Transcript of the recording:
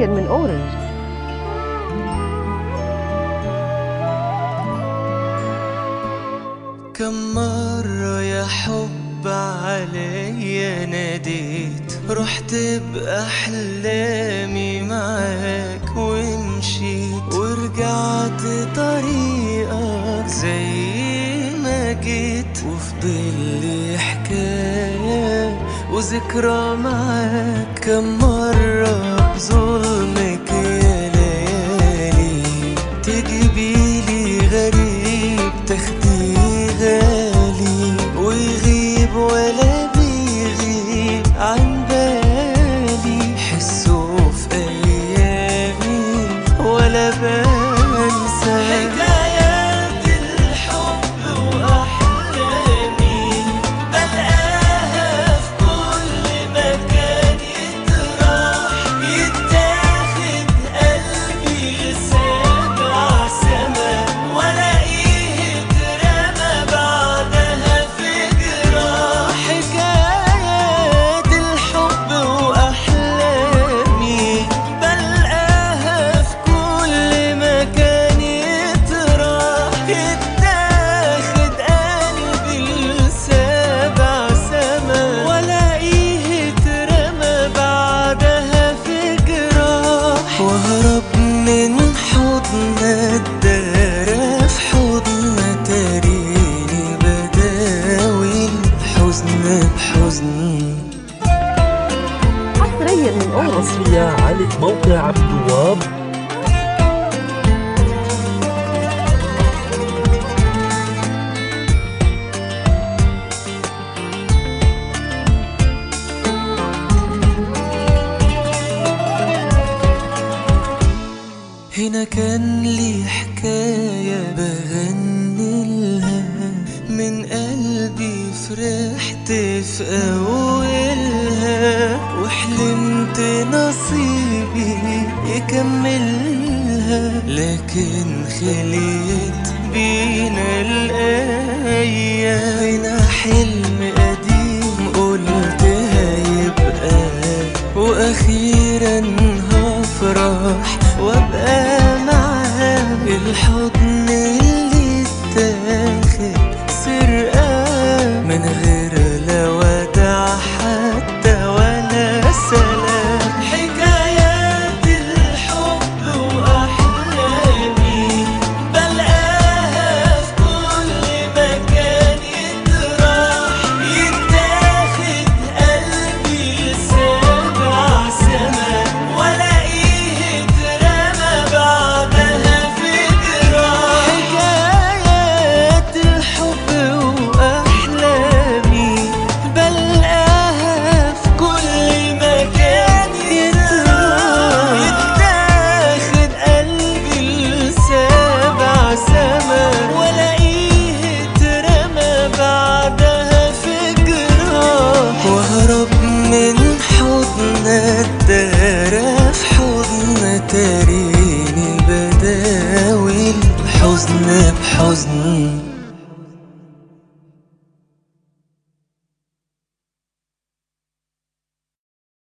حصريا من اورنج كم مرة يا حب عليا ناديت رحت بأحلامي معاك ومشيت ورجعت طريقك زي ما جيت وفضل لي حكاية وذكرى معاك كم مرة بظلمك يا ليالي تجيبيلي غريب تاخدي غالي ويغيب ولا بيغيب عن بالي حسه في ايامي ولا بنسى حكايات الحب واحلامي بلقاها في كل مكان يتراح يتاخد قلبي لسابع سما والاقيه اترمى بعدها في جراح حكايات الحب واحلامي بلقاها في كل مكان يتراح يتاخد قلبي لسابع سما والاقيه اترمى بعدها في جراح وهرب من حضن الدار في حضن تاريني بداوي الحزن بحزن حصريا من اورنج حصرية على موقع عبد الوهاب هنا كان لي حكاية بغني لها من قلبي فرحت في أولها وحلمت نصيبي يكملها لكن خليت بينا الأيام هنا حلم قديم قلت هيبقى وأخيرا هفرح وابقى معاه الحضن اللي اتاخد سرقة من غير لا وداع حتى ولا سلام حكايات الحب وأحلامي بلقاها في كل مكان يتراح يتاخد قلبي لسابع سما والاقيه اترمى بعدها في جراح حكايات الحب واحلامي بلقاها في كل مكان يتراح يتاخد قلبي لسابع سما والاقيه اترمى بعدها في جراح وهرب من حضن الدار في حضن تاريخ